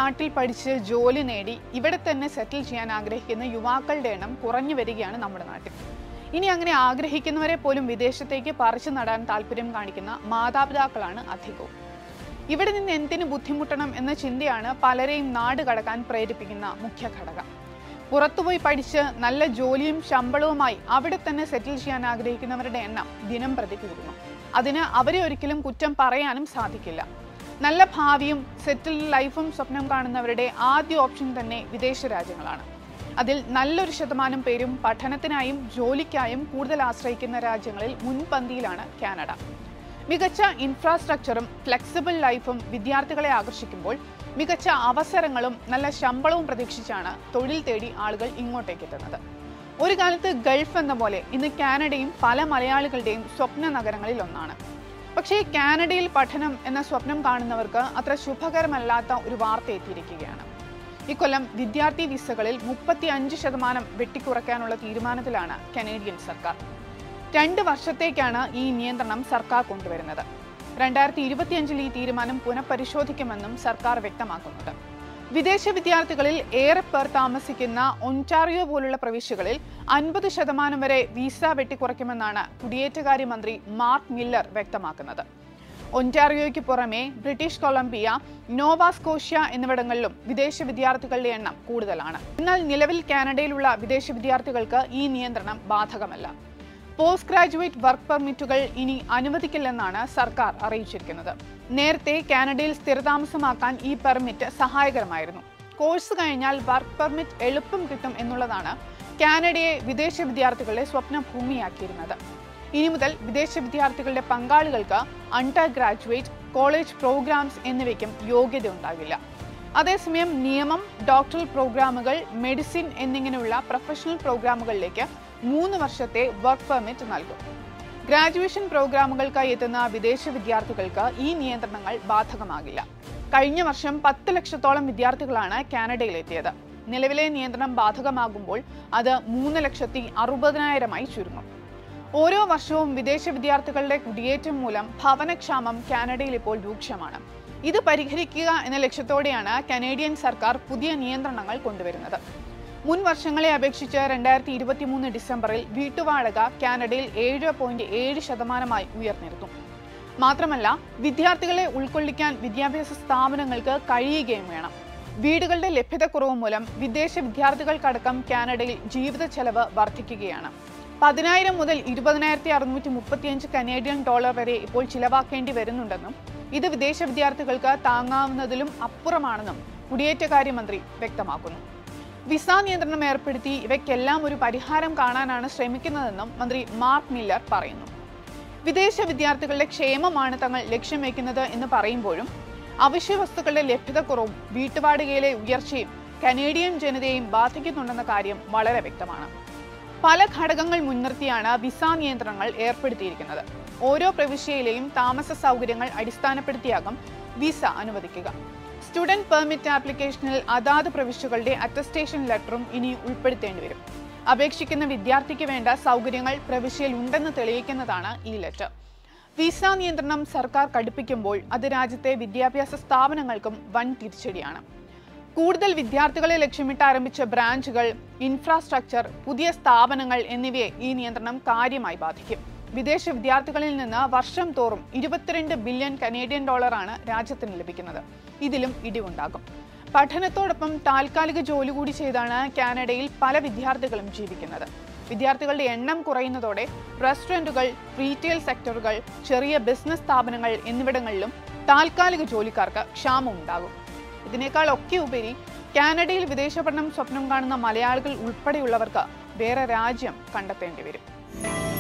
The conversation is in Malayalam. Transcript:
നാട്ടിൽ പഠിച്ച് ജോലി നേടി ഇവിടെ തന്നെ സെറ്റിൽ ചെയ്യാൻ ആഗ്രഹിക്കുന്ന യുവാക്കളുടെ എണ്ണം കുറഞ്ഞു വരികയാണ് നമ്മുടെ നാട്ടിൽ ഇനി അങ്ങനെ ആഗ്രഹിക്കുന്നവരെ പോലും വിദേശത്തേക്ക് പറിച്ചു നടാൻ താല്പര്യം കാണിക്കുന്ന മാതാപിതാക്കളാണ് അധികവും ഇവിടെ നിന്ന് എന്തിനു ബുദ്ധിമുട്ടണം എന്ന ചിന്തയാണ് പലരെയും നാട് കടക്കാൻ പ്രേരിപ്പിക്കുന്ന മുഖ്യ ഘടകം പുറത്തുപോയി പഠിച്ച് നല്ല ജോലിയും ശമ്പളവുമായി അവിടെ തന്നെ സെറ്റിൽ ചെയ്യാൻ ആഗ്രഹിക്കുന്നവരുടെ എണ്ണം ദിനം പ്രതി കൂടുന്നു അതിന് അവരെ ഒരിക്കലും കുറ്റം പറയാനും സാധിക്കില്ല നല്ല ഭാവിയും സെറ്റിൽ ലൈഫും സ്വപ്നം കാണുന്നവരുടെ ആദ്യ ഓപ്ഷൻ തന്നെ വിദേശ രാജ്യങ്ങളാണ് അതിൽ നല്ലൊരു ശതമാനം പേരും പഠനത്തിനായും ജോലിക്കായും കൂടുതൽ ആശ്രയിക്കുന്ന രാജ്യങ്ങളിൽ മുൻപന്തിയിലാണ് കാനഡ മികച്ച ഇൻഫ്രാസ്ട്രക്ചറും ഫ്ലെക്സിബിൾ ലൈഫും വിദ്യാർത്ഥികളെ ആകർഷിക്കുമ്പോൾ മികച്ച അവസരങ്ങളും നല്ല ശമ്പളവും പ്രതീക്ഷിച്ചാണ് തൊഴിൽ തേടി ആളുകൾ ഇങ്ങോട്ടേക്ക് എത്തുന്നത് ഒരു കാലത്ത് ഗൾഫ് എന്ന പോലെ ഇന്ന് കാനഡയും പല മലയാളികളുടെയും സ്വപ്ന നഗരങ്ങളിൽ ഒന്നാണ് പക്ഷേ കാനഡയിൽ പഠനം എന്ന സ്വപ്നം കാണുന്നവർക്ക് അത്ര ശുഭകരമല്ലാത്ത ഒരു വാർത്ത എത്തിയിരിക്കുകയാണ് ഇക്കൊല്ലം വിദ്യാർത്ഥി വിസകളിൽ മുപ്പത്തി അഞ്ച് ശതമാനം വെട്ടിക്കുറയ്ക്കാനുള്ള തീരുമാനത്തിലാണ് കനേഡിയൻ സർക്കാർ രണ്ട് വർഷത്തേക്കാണ് ഈ നിയന്ത്രണം സർക്കാർ കൊണ്ടുവരുന്നത് രണ്ടായിരത്തി ഇരുപത്തിയഞ്ചിൽ ഈ തീരുമാനം പുനഃപരിശോധിക്കുമെന്നും സർക്കാർ വ്യക്തമാക്കുന്നുണ്ട് വിദേശ വിദ്യാർത്ഥികളിൽ ഏറെ പേർ താമസിക്കുന്ന ഒൻറ്റാറിയോ പോലുള്ള പ്രവിശ്യകളിൽ അൻപത് ശതമാനം വരെ വിസ വെട്ടിക്കുറയ്ക്കുമെന്നാണ് കുടിയേറ്റകാര്യ മന്ത്രി മാർക്ക് മില്ലർ വ്യക്തമാക്കുന്നത് ഒൻറ്റാറിയോയ്ക്ക് പുറമെ ബ്രിട്ടീഷ് കൊളംബിയ നോവാസ്കോഷ്യ എന്നിവിടങ്ങളിലും വിദേശ വിദ്യാർത്ഥികളുടെ എണ്ണം കൂടുതലാണ് എന്നാൽ നിലവിൽ കാനഡയിലുള്ള വിദേശ വിദ്യാർത്ഥികൾക്ക് ഈ നിയന്ത്രണം ബാധകമല്ല പോസ്റ്റ് ഗ്രാജുവേറ്റ് വർക്ക് പെർമിറ്റുകൾ ഇനി അനുവദിക്കില്ലെന്നാണ് സർക്കാർ അറിയിച്ചിരിക്കുന്നത് നേരത്തെ കാനഡയിൽ സ്ഥിരതാമസമാക്കാൻ ഈ പെർമിറ്റ് സഹായകരമായിരുന്നു കോഴ്സ് കഴിഞ്ഞാൽ വർക്ക് പെർമിറ്റ് എളുപ്പം കിട്ടും എന്നുള്ളതാണ് കാനഡയെ വിദേശ വിദ്യാർത്ഥികളുടെ സ്വപ്ന ഭൂമിയാക്കിയിരുന്നത് ഇനി മുതൽ വിദേശ വിദ്യാർത്ഥികളുടെ പങ്കാളികൾക്ക് അണ്ടർ ഗ്രാജുവേറ്റ് കോളേജ് പ്രോഗ്രാംസ് എന്നിവയ്ക്കും യോഗ്യത ഉണ്ടാകില്ല അതേസമയം നിയമം ഡോക്ടറൽ പ്രോഗ്രാമുകൾ മെഡിസിൻ എന്നിങ്ങനെയുള്ള പ്രൊഫഷണൽ പ്രോഗ്രാമുകളിലേക്ക് മൂന്ന് വർഷത്തെ വർക്ക് പെർമിറ്റ് നൽകും ഗ്രാജുവേഷൻ പ്രോഗ്രാമുകൾക്കായി എത്തുന്ന വിദേശ വിദ്യാർത്ഥികൾക്ക് ഈ നിയന്ത്രണങ്ങൾ ബാധകമാകില്ല കഴിഞ്ഞ വർഷം പത്ത് ലക്ഷത്തോളം വിദ്യാർത്ഥികളാണ് കാനഡയിലെത്തിയത് നിലവിലെ നിയന്ത്രണം ബാധകമാകുമ്പോൾ അത് മൂന്ന് ലക്ഷത്തി അറുപതിനായിരമായി ചുരുങ്ങും ഓരോ വർഷവും വിദേശ വിദ്യാർത്ഥികളുടെ കുടിയേറ്റം മൂലം ഭവനക്ഷാമം കാനഡയിൽ ഇപ്പോൾ രൂക്ഷമാണ് ഇത് പരിഹരിക്കുക എന്ന ലക്ഷ്യത്തോടെയാണ് കനേഡിയൻ സർക്കാർ പുതിയ നിയന്ത്രണങ്ങൾ കൊണ്ടുവരുന്നത് മുൻ വർഷങ്ങളെ അപേക്ഷിച്ച് രണ്ടായിരത്തി ഇരുപത്തി മൂന്ന് ഡിസംബറിൽ വീട്ടുവാടക കാനഡയിൽ ഏഴ് പോയിന്റ് ഏഴ് ശതമാനമായി ഉയർന്നിരുന്നു മാത്രമല്ല വിദ്യാർത്ഥികളെ ഉൾക്കൊള്ളിക്കാൻ വിദ്യാഭ്യാസ സ്ഥാപനങ്ങൾക്ക് കഴിയുകയും വേണം വീടുകളുടെ ലഭ്യതക്കുറവ് മൂലം വിദേശ വിദ്യാർത്ഥികൾക്കടക്കം കാനഡയിൽ ജീവിത ചെലവ് വർദ്ധിക്കുകയാണ് പതിനായിരം മുതൽ ഇരുപതിനായിരത്തി അറുന്നൂറ്റി മുപ്പത്തിയഞ്ച് കനേഡിയൻ ഡോളർ വരെ ഇപ്പോൾ ചിലവാക്കേണ്ടി വരുന്നുണ്ടെന്നും ഇത് വിദേശ വിദ്യാർത്ഥികൾക്ക് താങ്ങാവുന്നതിലും അപ്പുറമാണെന്നും കുടിയേറ്റകാര്യമന്ത്രി വ്യക്തമാക്കുന്നു വിസ നിയന്ത്രണം ഏർപ്പെടുത്തി ഇവയ്ക്കെല്ലാം ഒരു പരിഹാരം കാണാനാണ് ശ്രമിക്കുന്നതെന്നും മന്ത്രി മാർക്ക് മില്ലർ പറയുന്നു വിദേശ വിദ്യാർത്ഥികളുടെ ക്ഷേമമാണ് തങ്ങൾ ലക്ഷ്യം വയ്ക്കുന്നത് എന്ന് പറയുമ്പോഴും അവശ്യ വസ്തുക്കളുടെ ലഭ്യതക്കുറവും വീട്ടുവാടകയിലെ ഉയർച്ചയും കനേഡിയൻ ജനതയെയും ബാധിക്കുന്നുണ്ടെന്ന കാര്യം വളരെ വ്യക്തമാണ് പല ഘടകങ്ങൾ മുൻനിർത്തിയാണ് വിസ നിയന്ത്രണങ്ങൾ ഏർപ്പെടുത്തിയിരിക്കുന്നത് ഓരോ പ്രവിശ്യയിലെയും താമസ സൗകര്യങ്ങൾ അടിസ്ഥാനപ്പെടുത്തിയാകും വിസ അനുവദിക്കുക സ്റ്റുഡന്റ് പെർമിറ്റ് ആപ്ലിക്കേഷനിൽ അതാത് പ്രവിശ്യകളുടെ അറ്റസ്റ്റേഷൻ ലെറ്ററും ഇനി ഉൾപ്പെടുത്തേണ്ടി വരും അപേക്ഷിക്കുന്ന വിദ്യാർത്ഥിക്ക് വേണ്ട സൗകര്യങ്ങൾ പ്രവിശ്യയിൽ ഉണ്ടെന്ന് തെളിയിക്കുന്നതാണ് ഈ ലെറ്റർ വിസ നിയന്ത്രണം സർക്കാർ കടുപ്പിക്കുമ്പോൾ അത് രാജ്യത്തെ വിദ്യാഭ്യാസ സ്ഥാപനങ്ങൾക്കും വൻ തിരിച്ചടിയാണ് കൂടുതൽ വിദ്യാർത്ഥികളെ ലക്ഷ്യമിട്ട് ആരംഭിച്ച ബ്രാഞ്ചുകൾ ഇൻഫ്രാസ്ട്രക്ചർ പുതിയ സ്ഥാപനങ്ങൾ എന്നിവയെ ഈ നിയന്ത്രണം കാര്യമായി ബാധിക്കും വിദേശ വിദ്യാർത്ഥികളിൽ നിന്ന് വർഷം തോറും ഇരുപത്തിരണ്ട് ബില്യൺ കനേഡിയൻ ഡോളറാണ് രാജ്യത്തിന് ലഭിക്കുന്നത് ഇതിലും ഇടിവുണ്ടാകും പഠനത്തോടൊപ്പം താൽക്കാലിക ജോലി കൂടി ചെയ്താണ് കാനഡയിൽ പല വിദ്യാർത്ഥികളും ജീവിക്കുന്നത് വിദ്യാർത്ഥികളുടെ എണ്ണം കുറയുന്നതോടെ റെസ്റ്റോറൻറ്റുകൾ റീറ്റെയിൽ സെക്ടറുകൾ ചെറിയ ബിസിനസ് സ്ഥാപനങ്ങൾ എന്നിവിടങ്ങളിലും താൽക്കാലിക ജോലിക്കാർക്ക് ക്ഷാമം ഉണ്ടാകും ഇതിനേക്കാൾ ഒക്കെ ഉപരി കാനഡയിൽ വിദേശ പഠനം സ്വപ്നം കാണുന്ന മലയാളികൾ ഉൾപ്പെടെയുള്ളവർക്ക് വേറെ രാജ്യം കണ്ടെത്തേണ്ടി വരും